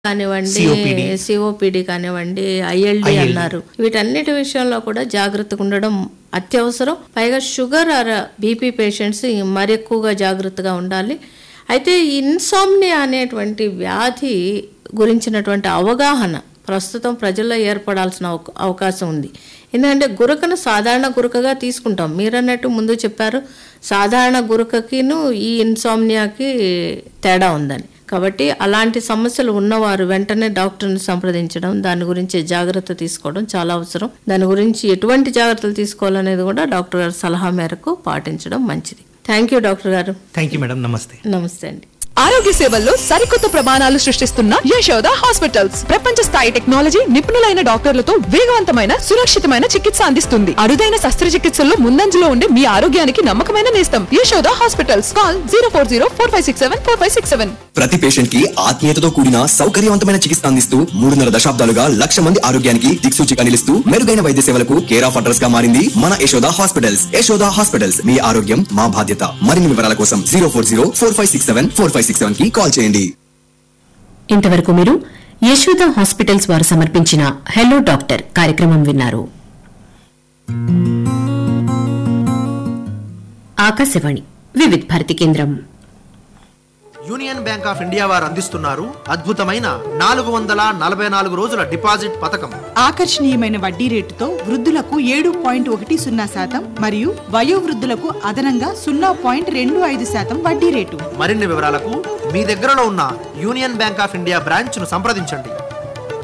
కానివ్వండి COPD. COPD కానివ్వండి ILD ILD. అన్నారు వీటన్నిటి విషయంలో కూడా జాగ్రత్తగా ఉండడం అత్యవసరం పైగా షుగర్ ఆర్ బీపీ పేషెంట్స్ మరి ఎక్కువగా జాగ్రత్తగా ఉండాలి అయితే ఇన్సామ్నియా అనేటువంటి వ్యాధి గురించినటువంటి అవగాహన ప్రస్తుతం ప్రజల్లో ఏర్పడాల్సిన అవక- అవకాశం ఉంది ఎందుకంటే గురకను సాధారణ గురకగా తీసుకుంటాం మీరన్నట్టు ముందు చెప్పారు సాధారణ గురకకిను ఈ ఇన్సామ్నియాకి తేడా ఉందని కాబట్టి అలాంటి సమస్యలు ఉన్నవారు వెంటనే డాక్టర్ని సంప్రదించడం దాని గురించి జాగ్రత్త తీసుకోవడం చాలా అవసరం దాని గురించి ఎటువంటి జాగ్రత్తలు తీసుకోవాలనేది కూడా డాక్టర్ గారి సలహా మేరకు పాటించడం మంచిది థ్యాంక్ యూ డాక్టర్ గారు థ్యాంక్ యూ మేడం నమస్తే నమస్తే అండి ఆరోగ్య సేవల్లో సరికొత్త ప్రమాణాలు సృష్టిస్తున్న యశోద హాస్పిటల్స్ ప్రపంచ స్థాయి టెక్నాలజీ నిపుణులైన డాక్టర్లతో వేగవంతమైన సురక్షితమైన చికిత్స అందిస్తుంది అరుదైన శస్త్రచికిత్సల్లో ముందంజలో ఉండే మీ ఆరోగ్యానికి నమ్మకమైన నేస్తం Yashoda hospitals call zero four zero four five six seven four five six seven ప్రతి పేషెంట్ కి ఆత్మీయతతో కూడిన సౌకర్యవంతమైన చికిత్స అందిస్తూ మూడున్నర దశాబ్దాలుగా లక్ష మంది ఆరోగ్యానికి దిక్సూచిగా నిలుస్తూ మెరుగైన వైద్య సేవలకు కేర్ ఆఫ్ అడ్రస్ గా మారింది మన యశోద హాస్పిటల్స్ యశోద హాస్పిటల్స్ మీ ఆరోగ్యం మా బాధ్యత మరిన్ని వివరాల కోసం zero four zero four five six seven four five six seven కి కాల్ చేయండి ఇంతవరకు మీరు యశోద హాస్పిటల్స్ వారు సమర్పించిన హెలో డాక్టర్ కార్యక్రమం విన్నారు ఆకాశవాణి వివిధ్ భారతి కేంద్రం యూనియన్ బ్యాంక్ ఆఫ్ ఇండియా వారు అందిస్తున్నారు అద్భుతమైన నాలుగు వందల నలభై నాలుగు రోజుల డిపాజిట్ పథకం ఆకర్షణీయమైన వడ్డీ రేటుతో వృద్ధులకు ఏడు పాయింట్ ఒకటి సున్నా శాతం మరియు వయోవృద్ధులకు అదనంగా సున్నా పాయింట్ రెండు ఐదు శాతం వడ్డీ రేటు మరిన్ని వివరాలకు మీ దగ్గరలో ఉన్న Union Bank of India branch ను సంప్రదించండి